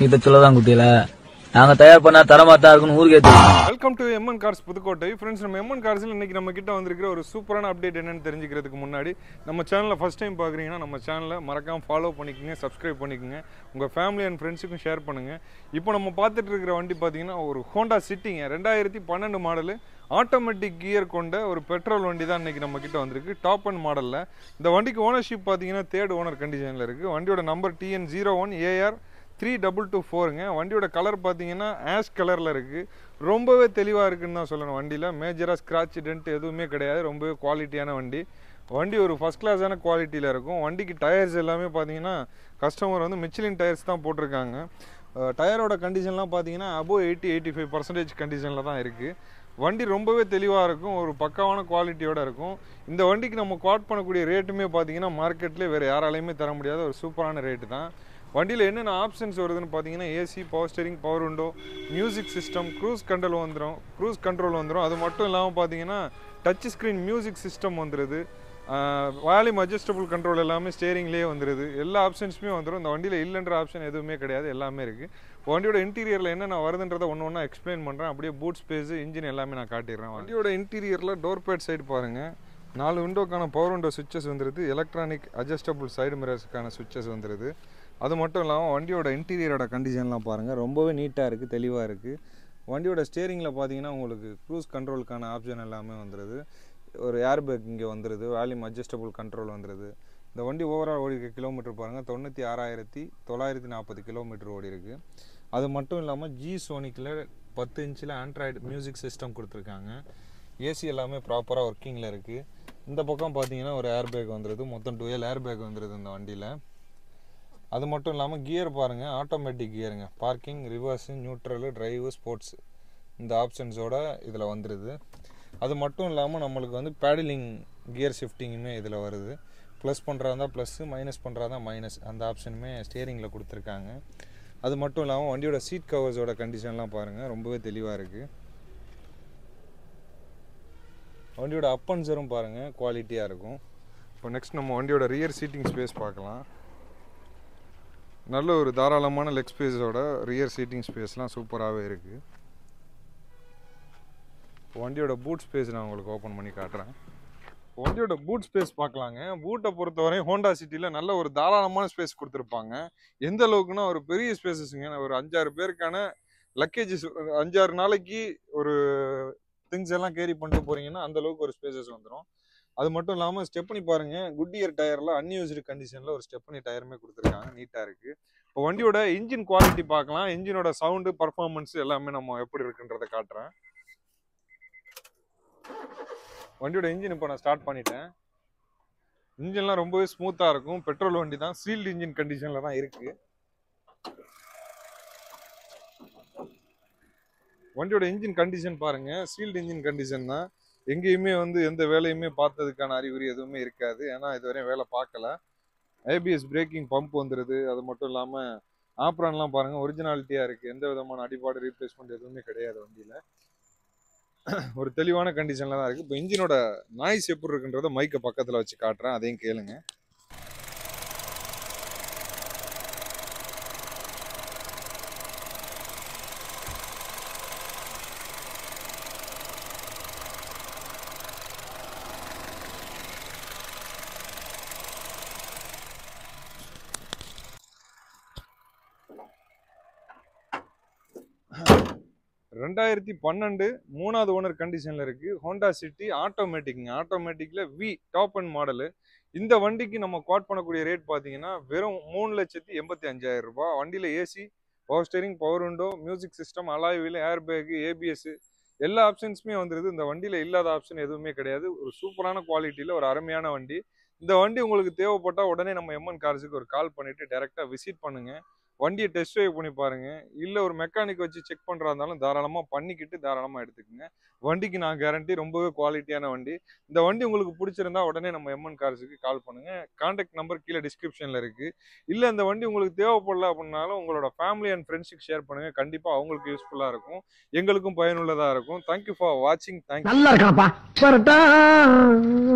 கிட்ட சொல்லதான் குட்டியில நாங்க தயார் பண்ணா தரமா தான் இருக்குன்னு ஊருக்கே தெரியும் welcome to M N cars Pudukkottai friends நம்ம எம்என் கார்ஸில் இன்னைக்கு நம்ம கிட்ட வந்திருக்கிற ஒரு சூப்பரான அப்டேட் என்னன்னு தெரிஞ்சுக்கிறதுக்கு முன்னாடி நம்ம சேனலை ஃபர்ஸ்ட் டைம் பார்க்குறீங்கன்னா நம்ம சேனலை மறக்காம ஃபாலோ பண்ணிக்கோங்க சப்ஸ்கிரைப் பண்ணிக்கோங்க உங்கள் ஃபேமிலி அண்ட் ஃப்ரெண்ட்ஸுக்கும் ஷேர் பண்ணுங்கள் இப்போ நம்ம பார்த்துட்டு இருக்கிற வண்டி பார்த்தீங்கன்னா ஒரு ஹோண்டா சிட்டிங்க ரெண்டாயிரத்தி பன்னெண்டு மாடலு ஆட்டோமேட்டிக் கியர் கொண்ட ஒரு பெட்ரோல் வண்டி தான் இன்னைக்கு நம்ம கிட்ட வந்திருக்கு டாப் அண்ட் மாடலில் இந்த வண்டிக்கு ஓனர்ஷிப் பார்த்தீங்கன்னா தேர்ட் ஓனர் கண்டிஷனில் இருக்குது வண்டியோட number T N zero one A R three double two ஃபோருங்க வண்டியோட கலர் பார்த்தீங்கன்னா ஆஷ் கலரில் இருக்குது ரொம்பவே தெளிவாக இருக்குன்னு தான் சொல்லணும் வண்டியில் மேஜராக ஸ்க்ராட்ச் டென்ட் எதுவுமே கிடையாது ரொம்பவே குவாலிட்டியான வண்டி வண்டி ஒரு ஃபஸ்ட் கிளாஸான குவாலிட்டியில் இருக்கும் வண்டிக்கு டயர்ஸ் எல்லாமே பார்த்தீங்கன்னா கஸ்டமர் வந்து மிச்சிலின் டயர்ஸ் தான் போட்டிருக்காங்க டயரோட கண்டிஷன்லாம் பார்த்தீங்கன்னா above eighty eighty five percentage கண்டிஷனில் தான் இருக்குது வண்டி ரொம்பவே தெளிவாக இருக்கும் ஒரு பக்காவான குவாலிட்டியோட இருக்கும் இந்த வண்டிக்கு நம்ம குவாட் பண்ணக்கூடிய ரேட்டுமே பார்த்தீங்கன்னா மார்க்கெட்லேயே வேறு யாராலையுமே தர முடியாத ஒரு சூப்பரான ரேட்டு தான் வண்டியில் என்னென்ன ஆப்ஷன்ஸ் வருதுன்னு பார்த்தீங்கன்னா AC power steering power window music system cruise control வந்துடும் க்ரூஸ் கண்ட்ரோல் வந்துடும் அது மட்டும் இல்லாமல் பார்த்தீங்கன்னா டச் ஸ்க்ரீன் மியூசிக் சிஸ்டம் வந்துடுது வால்யூம் அட்ஜஸ்டபுள் கண்ட்ரோல் எல்லாமே ஸ்டேரிங்லேயே வந்துடுது எல்லா ஆப்ஷன்ஸுமே வந்துடும் இந்த வண்டியில் இல்லைன்ற ஆப்ஷன் எதுவுமே கிடையாது எல்லாமே இருக்குது வண்டியோட இன்டீரியரில் என்னென்ன வருதுன்றதை ஒன்று ஒன்றா எக்ஸ்பிளைன் பண்ணுறேன் அப்படியே பூட் ஸ்பேஸ் இன்ஜின் எல்லாமே நான் காட்டிடுறேன் வண்டியோட இன்டீரியரில் டோர் பேட் சைடு பாருங்கள் நாலு விண்டோக்கான பவர் விண்டோ சுவிச்சஸ் வந்துடுது எலக்ட்ரானிக் அட்ஜஸ்டபுள் சைடு மிரர்ஸுக்கான சுவிச்சஸ் வந்துடுது அது மட்டும் இல்லாமல் வண்டியோட இன்டீரியரோட கண்டிஷன்லாம் பாருங்கள் ரொம்பவே நீட்டாக இருக்குது தெளிவாக இருக்குது வண்டியோட ஸ்டேரிங்கில் பார்த்தீங்கன்னா உங்களுக்கு க்ரூஸ் கண்ட்ரோலுக்கான ஆப்ஷன் எல்லாமே வந்துடுது ஒரு ஏர் பேக் இங்கே வந்துடுது வால்யூம் அட்ஜஸ்டபுள் கண்ட்ரோல் வந்துடுது இந்த வண்டி ஓவரால் ஓடி இருக்க கிலோமீட்டர் பாருங்கள் தொண்ணூற்றி ஆறாயிரத்தி தொள்ளாயிரத்தி நாற்பது கிலோமீட்டர் ஓடி இருக்குது அது மட்டும் இல்லாமல் ஜி சோனிக்கில் பத்து இன்ச்சில் ஆண்ட்ராய்டு மியூசிக் சிஸ்டம் கொடுத்துருக்காங்க ஏசி எல்லாமே ப்ராப்பராக ஒர்க்கிங்கில் இருக்குது இந்த பக்கம் பார்த்தீங்கன்னா ஒரு ஏர் பேக் வந்துடுது மொத்தம் டுவெல் ஏர் பேக் வந்துடுது இந்த வண்டியில் அது மட்டும் இல்லாமல் கியர் பாருங்கள் ஆட்டோமேட்டிக் கியருங்க parking reverse neutral drive sports இந்த ஆப்ஷன்ஸோட இதில் வந்துடுது அது மட்டும் இல்லாமல் நம்மளுக்கு வந்து பேடலிங் கியர் ஷிஃப்டிங்குமே இதில் வருது ப்ளஸ் பண்ணுறதா ப்ளஸ்ஸு மைனஸ் பண்ணுறதா மைனஸ் அந்த ஆப்ஷனுமே ஸ்டியரிங்கில் கொடுத்துருக்காங்க அது மட்டும் இல்லாமல் வண்டியோட சீட் கவர்ஸோட கண்டிஷன்லாம் பாருங்கள் ரொம்பவே தெளிவாக இருக்குது வண்டியோட அப் அண்ட் ஜரும் பாருங்கள் குவாலிட்டியாக இருக்கும் இப்போ நெக்ஸ்ட் நம்ம வண்டியோட ரியர் சீட்டிங் ஸ்பேஸ் பார்க்கலாம் நல்ல ஒரு தாராளமான லெக் ஸ்பேஸோட ரியர் சீட்டிங் ஸ்பேஸ்லாம் சூப்பராகவே இருக்குது வண்டியோட பூட் ஸ்பேஸ் நான் உங்களுக்கு ஓப்பன் பண்ணி காட்டுறேன் வண்டியோட பூட் ஸ்பேஸ் பார்க்கலாங்க பூட்டை பொறுத்தவரை ஹோண்டா சிட்டியில் நல்ல ஒரு தாராளமான ஸ்பேஸ் கொடுத்துருப்பாங்க எந்த அளவுக்குன்னா ஒரு பெரிய ஸ்பேசஸ்ங்க ஒரு அஞ்சாறு பேருக்கான லக்கேஜஸ் அஞ்சாறு நாளைக்கு ஒரு திங்ஸ் எல்லாம் கேரி பண்ணிட்டு போறீங்கன்னா அந்த அளவுக்கு ஒரு ஸ்பேசஸ் வந்துடும் அது மட்டும் இல்லாமல் ஸ்டெப்னி பாருங்க குட்டியர் டயரில் அன்யூஸ்டு கண்டிஷனில் ஒரு ஸ்டெப்னி டயருமே கொடுத்துருக்காங்க நீட்டாக இருக்குது இப்போ வண்டியோட இன்ஜின் குவாலிட்டி பார்க்கலாம் இன்ஜினோட சவுண்டு பர்ஃபார்மன்ஸ் எல்லாமே நம்ம எப்படி இருக்குன்றதை காட்டுறேன் வண்டியோட இன்ஜின் இப்போ நான் ஸ்டார்ட் பண்ணிட்டேன் இன்ஜின்லாம் ரொம்பவே ஸ்மூத்தாக இருக்கும் பெட்ரோல் வண்டி தான் சீல்டு இன்ஜின் கண்டிஷனில் தான் இருக்குது வண்டியோட இன்ஜின் கண்டிஷன் பாருங்க சீல்டு இன்ஜின் கண்டிஷன் தான் எங்கேயுமே வந்து எந்த வேலையுமே பார்த்ததுக்கான அறிகுறி எதுவுமே இருக்காது ஏன்னா இதுவரையும் வேலை பார்க்கல ஏபிஎஸ் பிரேக்கிங் பம்ப் வந்துடுது அது மட்டும் இல்லாமல் ஆப்ரான்லாம் பாருங்க ஒரிஜினாலிட்டியாக இருக்குது எந்த விதமான அடிபாடு ரீப்ளேஸ்மெண்ட் எதுவுமே கிடையாது வண்டியில் ஒரு தெளிவான கண்டிஷனில் தான் இருக்குது இப்போ இன்ஜினோட நாய்ஸ் எப்படி இருக்குன்றத மைக்கை பக்கத்தில் வச்சு காட்டுறேன் அதையும் கேளுங்க ரெண்டாயிரத்தி பன்னெண்டு மூணாவது ஓனர் கண்டிஷனில் இருக்குது ஹோண்டா சிட்டி ஆட்டோமேட்டிக்ங்க ஆட்டோமேட்டிக்கில் வி டாப் அண்ட் மாடலு இந்த வண்டிக்கு நம்ம குவாட் பண்ணக்கூடிய ரேட் பார்த்தீங்கன்னா வெறும் மூணு லட்சத்தி எண்பத்தி அஞ்சாயிரம் ரூபாய் வண்டியில் AC power steering power window music system alloy wheel air bag ABS எல்லா ஆப்ஷன்ஸுமே வந்துருது இந்த வண்டியில் இல்லாத ஆப்ஷன் எதுவுமே கிடையாது ஒரு சூப்பரான குவாலிட்டியில் ஒரு அருமையான வண்டி இந்த வண்டி உங்களுக்கு தேவைப்பட்டால் உடனே நம்ம எம்என் கார்ஸுக்கு ஒரு கால் பண்ணிவிட்டு டேரெக்டாக விசிட் பண்ணுங்கள் வண்டியை டெஸ்ட் ட்ரைவ் பண்ணி பாருங்க இல்லை ஒரு மெக்கானிக் வச்சு செக் பண்ணுறா இருந்தாலும் தாராளமாக பண்ணிக்கிட்டு தாராளமாக எடுத்துக்கோங்க வண்டிக்கு நான் கேரண்டி ரொம்பவே குவாலிட்டியான வண்டி இந்த வண்டி உங்களுக்கு பிடிச்சிருந்தா உடனே நம்ம எம்என் கார்ஸுக்கு கால் பண்ணுங்க கான்டாக்ட் நம்பர் கீழே டிஸ்கிரிப்ஷனில் இருக்கு இல்லை இந்த வண்டி உங்களுக்கு தேவைப்படல அப்படின்னாலும் உங்களோட ஃபேமிலி அண்ட் ஃப்ரெண்ட்ஸுக்கு ஷேர் பண்ணுங்க கண்டிப்பாக அவங்களுக்கு யூஸ்ஃபுல்லாக இருக்கும் எங்களுக்கும் பயனுள்ளதாக இருக்கும் தேங்க்யூ ஃபார் வாட்சிங் தேங்க்யூ நல்லா இருக்கானப்பா வரட்டா